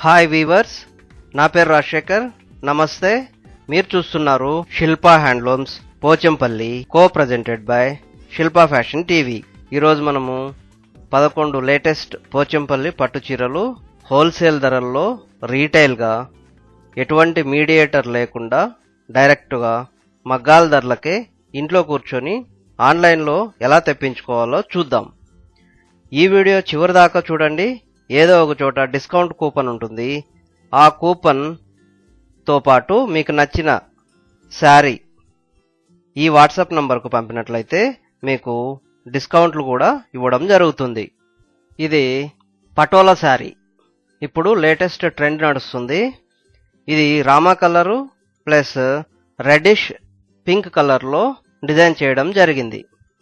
hi weavers నా పేరు రాజశేఖర్ నమస్తే మీరు చూస్తున్నారు Shilpa handlooms Pochampally co presented by Shilpa fashion TV ఈరోజు మనము పదకొండు లేటెస్ట్ పోచంపల్లి పట్టు చీరలు హోల్సేల్ ధరల్లో రీటైల్గా ఎటువంటి మీడియేటర్ లేకుండా డైరెక్ట్గా మగ్గాల ధరలకే ఇంట్లో కూర్చొని ఆన్లైన్లో ఎలా తెప్పించుకోవాలో చూద్దాం ఈ వీడియో చివరి దాకా చూడండి ఏదో ఒక చోట డిస్కౌంట్ కూపన్ ఉంటుంది ఆ కూపన్ తో పాటు మీకు నచ్చిన శారీ ఈ వాట్సాప్ నంబర్కు పంపినట్లయితే మీకు డిస్కౌంట్లు కూడా ఇవ్వడం జరుగుతుంది ఇది పటోలా శారీ ఇప్పుడు లేటెస్ట్ ట్రెండ్ నడుస్తుంది ఇది రామా కలరు ప్లస్ రెడిష్ పింక్ కలర్లో డిజైన్ చేయడం జరిగింది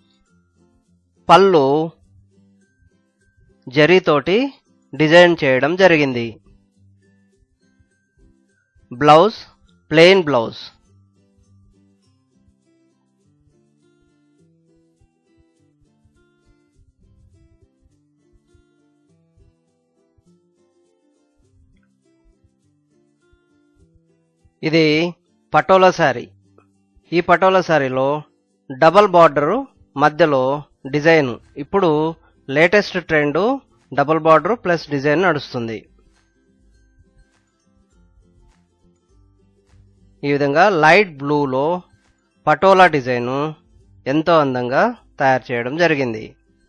పళ్ళు జరీతోటి డిజైన్ చేయడం జరిగింది బ్లౌజ్ ప్లెయిన్ బ్లౌజ్ ఇది పటోలా శారీ ఈ పటోలా శారీలో డబల్ బార్డర్ మధ్యలో డిజైన్ ఇప్పుడు latest trend double border plus design నడుస్తుంది ఈ విధంగా లైట్ బ్లూలో పటోలా డిజైన్ ఎంతో అందంగా తయారు చేయడం జరిగింది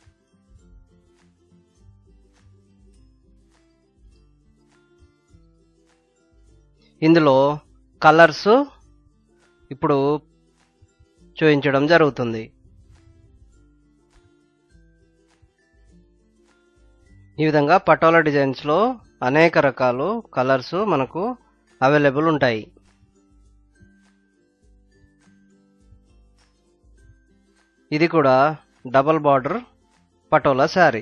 ఇందులో కలర్స్ ఇప్పుడు చూపించడం జరుగుతుంది ఈ విధంగా పటోలా డిజైన్స్లో అనేక రకాలు కలర్స్ మనకు అవైలబుల్ ఉంటాయి ఇది కూడా డబల్ బార్డర్ పటోలా శారీ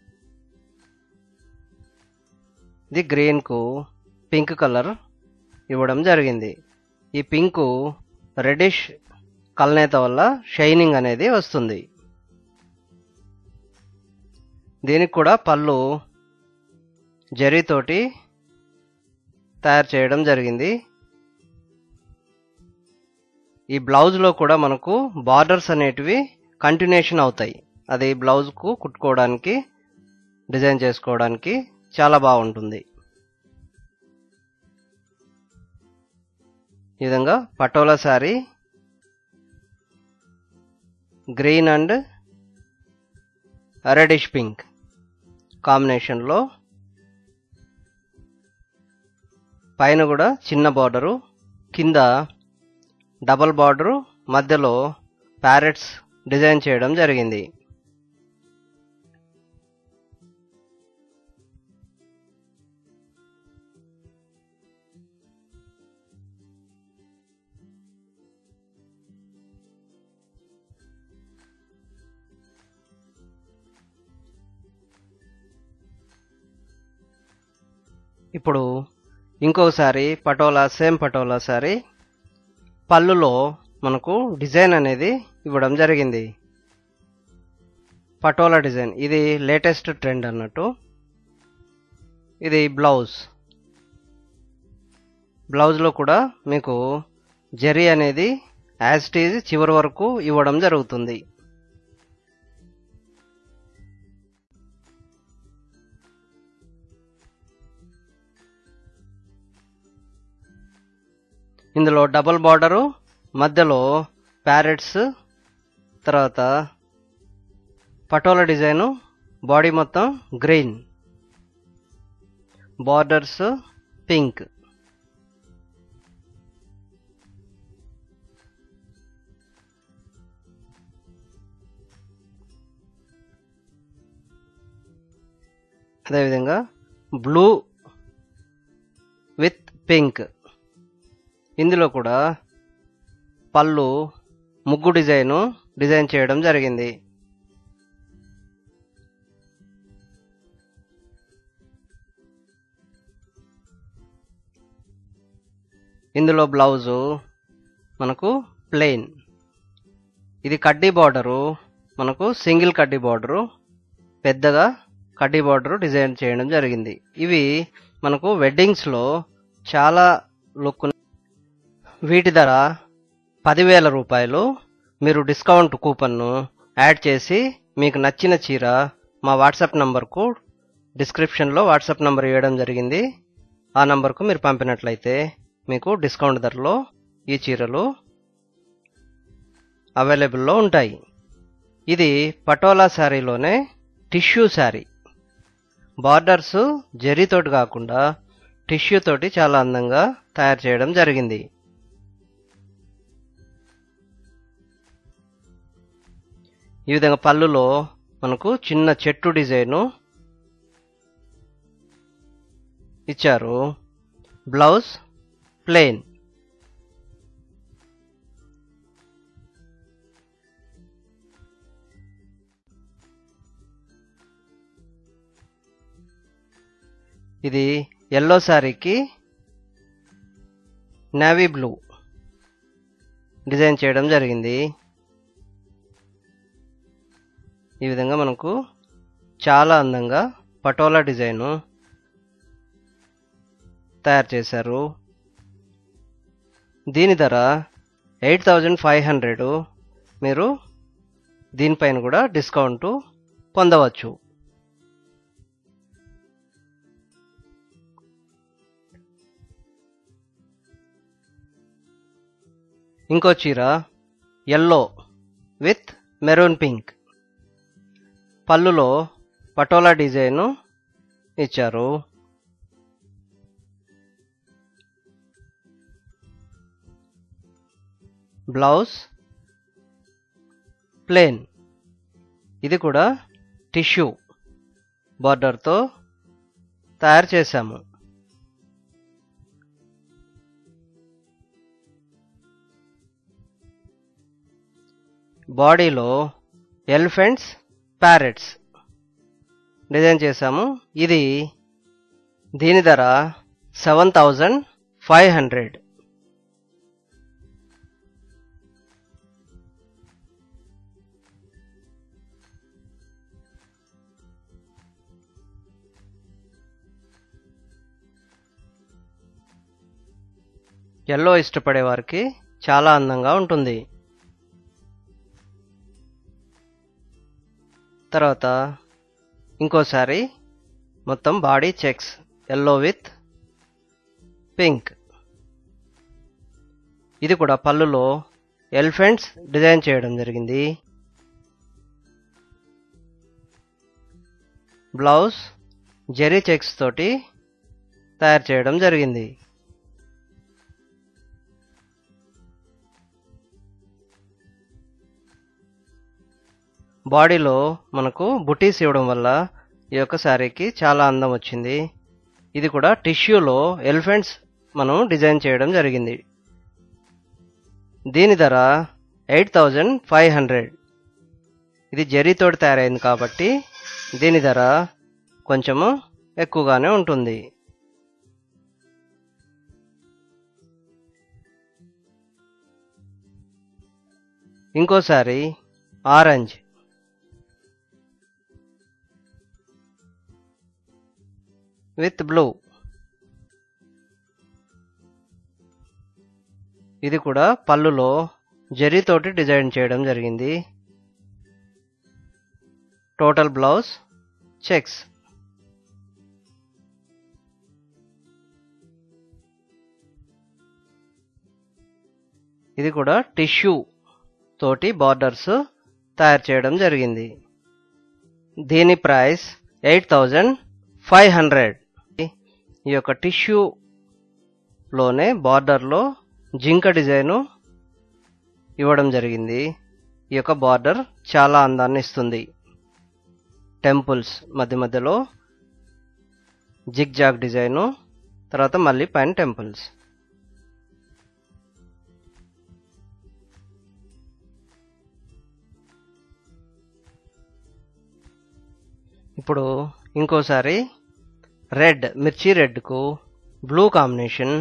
ఇది గ్రీన్కు పింక్ కలర్ ఇవ్వడం జరిగింది ఈ పింకు రెడిష్ కల్నేత వల్ల షైనింగ్ అనేది వస్తుంది దీనికి కూడా పళ్ళు జరీతోటి తయారు చేయడం జరిగింది ఈ బ్లౌజ్లో కూడా మనకు బార్డర్స్ అనేటివి కంటిన్యూషన్ అవుతాయి అది బ్లౌజ్కు కుట్టుకోవడానికి డిజైన్ చేసుకోవడానికి చాలా బాగుంటుంది ఈ విధంగా patola saree green and reddish pink కాంబినేషన్లో పైన కూడా చిన్న బార్డరు కింద డబల్ బార్డరు మధ్యలో ప్యారెట్స్ డిజైన్ చేయడం జరిగింది ఇప్పుడు ఇంకొకసారి పటోలా సేమ్ పటోలా సారీ పళ్ళులో మనకు డిజైన్ అనేది ఇవ్వడం జరిగింది పటోలా డిజైన్ ఇది లేటెస్ట్ ట్రెండ్ అన్నట్టు ఇది బ్లౌజ్ బ్లౌజ్లో కూడా మీకు జరీ అనేది యాజ్ టీజ్ చివరి వరకు ఇవ్వడం జరుగుతుంది ఇందులో డబుల్ బార్డరు మధ్యలో ప్యారెట్స్ తర్వాత పటోలా డిజైను బాడీ మొత్తం గ్రీన్ బార్డర్స్ పింక్ అదేవిధంగా బ్లూ విత్ పింక్ ఇందులో కూడా పళ్ళు ముగ్గు డిజైను డిజైన్ చేయడం జరిగింది ఇందులో బ్లౌజు మనకు ప్లెయిన్ ఇది కడ్డీ బార్డరు మనకు సింగిల్ కడ్డీ బార్డరు పెద్దగా కడ్డీ బార్డర్ డిజైన్ చేయడం జరిగింది ఇవి మనకు వెడ్డింగ్స్లో చాలా లుక్ వీటి ధర పదివేల రూపాయలు మీరు డిస్కౌంట్ కూపన్ను యాడ్ చేసి మీకు నచ్చిన చీర మా వాట్సాప్ నంబర్కు డిస్క్రిప్షన్లో వాట్సాప్ నంబర్ ఇవ్వడం జరిగింది ఆ నంబర్కు మీరు పంపినట్లయితే మీకు డిస్కౌంట్ ధరలో ఈ చీరలు అవైలబుల్లో ఉంటాయి ఇది పటోలా శారీలోనే టిష్యూ శారీ బార్డర్స్ జరీతోటి కాకుండా టిష్యూ తోటి చాలా అందంగా తయారు చేయడం జరిగింది ఈ విధంగా పళ్ళులో మనకు చిన్న చెట్టు డిజైను ఇచ్చారు బ్లౌజ్ ప్లెయిన్ ఇది ఎల్లో శారీకి నేవీ బ్లూ డిజైన్ చేయడం జరిగింది ఈ విధంగా మనకు చాలా అందంగా పటోలా డిజైను తయారు చేశారు దీని ధర ఎయిట్ థౌజండ్ ఫైవ్ హండ్రెడ్ మీరు దీనిపైన కూడా డిస్కౌంట్ పొందవచ్చు ఇంకో చీర ఎల్లో విత్ మెరూన్ పింక్ పళ్ళులో పటోలా డిజైను ఇచ్చారు బ్లౌజ్ ప్లేన్ ఇది కూడా టిష్యూ బార్డర్తో తయారు చేశాము బాడీలో ఎలిఫెంట్స్ ప్యారెట్స్ డిజైన్ చేశాము ఇది దీని ధర seven thousand five hundred yellow ఇష్టపడే వారికి చాలా అందంగా ఉంటుంది తర్వాత ఇంకోసారి మొత్తం body checks yellow with pink ఇది కూడా పళ్ళులో ఎలిఫెంట్స్ డిజైన్ చేయడం జరిగింది బ్లౌజ్ జెరీ చెక్స్ తోటి తయారు చేయడం జరిగింది బాడీలో మనకు బుటీస్ ఇవ్వడం వల్ల ఈ యొక్క శారీకి చాలా అందం వచ్చింది ఇది కూడా టిష్యూలో ఎలిఫెంట్స్ మనం డిజైన్ చేయడం జరిగింది దీని ధర ఎయిట్ థౌజండ్ ఫైవ్ హండ్రెడ్ ఇది జరీతోటి తయారైంది కాబట్టి దీని ధర కొంచెము ఎక్కువగానే ఉంటుంది ఇంకోసారి ఆరెంజ్ విత్ బ్లూ ఇది కూడా పళ్ళులో జరీతోటి డిజైన్ చేయడం జరిగింది టోటల్ బ్లౌజ్ చెక్స్ ఇది కూడా టిష్యూ తోటి బార్డర్స్ తయారు చేయడం జరిగింది దీని price eight thousand five hundred ఈ యొక్క టిష్యూలోనే బార్డర్లో జింక డిజైను ఇవ్వడం జరిగింది ఈ యొక్క బార్డర్ చాలా అందాన్ని ఇస్తుంది టెంపుల్స్ మధ్య మధ్యలో జిగ్ జాగ్ డిజైను తర్వాత మళ్ళీ పైన టెంపుల్స్ ఇప్పుడు ఇంకోసారి రెడ్ మిర్చి రెడ్కు బ్లూ కాంబినేషన్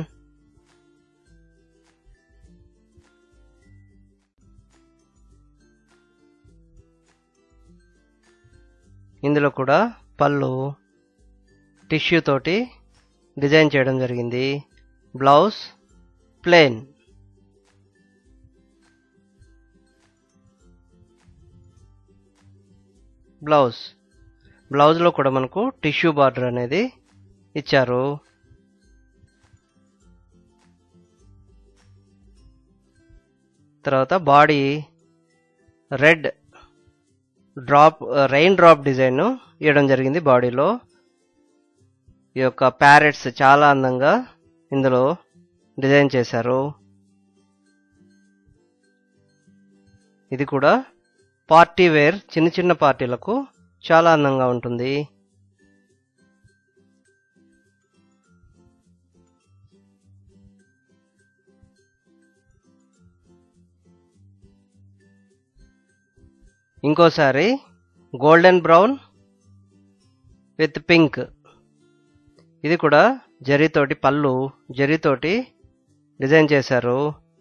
ఇందులో కూడా పళ్ళు టిష్యూ తోటి డిజైన్ చేయడం జరిగింది బ్లౌజ్ ప్లెయిన్ బ్లౌజ్ బ్లౌజ్లో కూడా మనకు టిష్యూ బార్డర్ అనేది ఇచ్చారు తర్వాత body red drop rain drop design ఇవ్వడం జరిగింది బాడీలో ఈ యొక్క ప్యారెట్స్ చాలా అందంగా ఇందులో డిజైన్ చేశారు ఇది కూడా పార్టీ వేర్ చిన్న చిన్న పార్టీలకు చాలా అందంగా ఉంటుంది ఇంకోసారి గోల్డెన్ బ్రౌన్ విత్ పింక్ ఇది కూడా జరీతోటి పళ్ళు జరీతోటి డిజైన్ చేశారు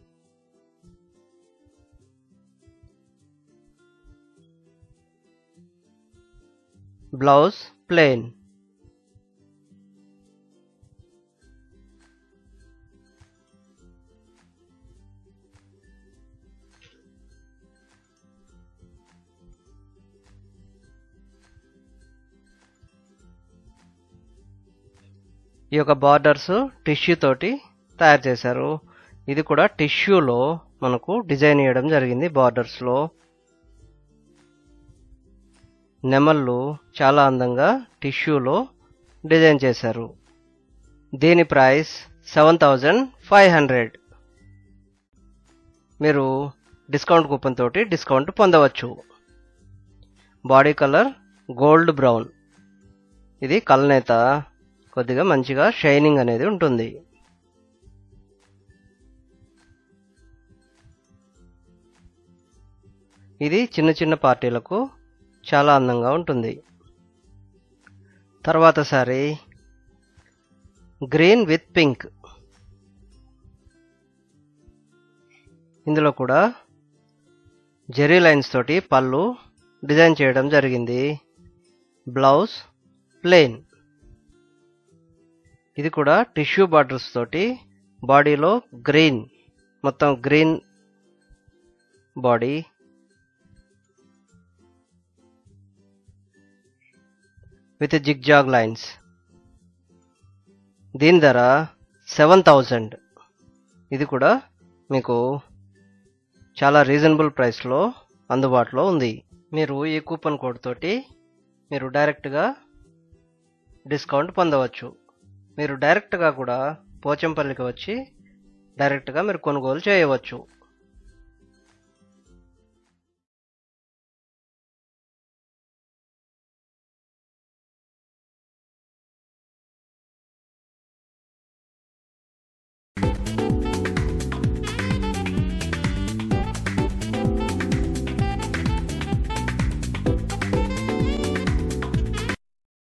బ్లౌజ్ ప్లెయిన్ ఈ యొక్క బార్డర్స్ టిష్యూ తోటి తయారు చేశారు ఇది కూడా టిష్యూలో మనకు డిజైన్ చేయడం జరిగింది బార్డర్స్లో నెమళ్ళు చాలా అందంగా టిష్యూలో డిజైన్ చేశారు దీని price seven thousand five hundred మీరు డిస్కౌంట్ కూపన్ తోటి డిస్కౌంట్ పొందవచ్చు బాడీ కలర్ గోల్డ్ బ్రౌన్ ఇది కలనేత కొద్దిగా మంచిగా షైనింగ్ అనేది ఉంటుంది ఇది చిన్న చిన్న పార్టీలకు చాలా అందంగా ఉంటుంది తర్వాత సారి గ్రీన్ విత్ పింక్ ఇందులో కూడా జెరీ లైన్స్ తోటి పళ్ళు డిజైన్ చేయడం జరిగింది బ్లౌజ్ ప్లెయిన్ ఇది కూడా టిష్యూ బార్డర్స్ తోటి బాడీలో గ్రీన్ మొత్తం green body with zigzag lines దీని ధర సెవెన్ థౌజండ్ ఇది కూడా మీకు చాలా రీజనబుల్ ప్రైస్లో అందుబాటులో ఉంది మీరు ఈ కూపన్ కోడ్ తోటి మీరు డైరెక్ట్గా డిస్కౌంట్ పొందవచ్చు మీరు డైరెక్ట్గా కూడా పోచంపల్లికి వచ్చి డైరెక్ట్గా మీరు కొనుగోలు చేయవచ్చు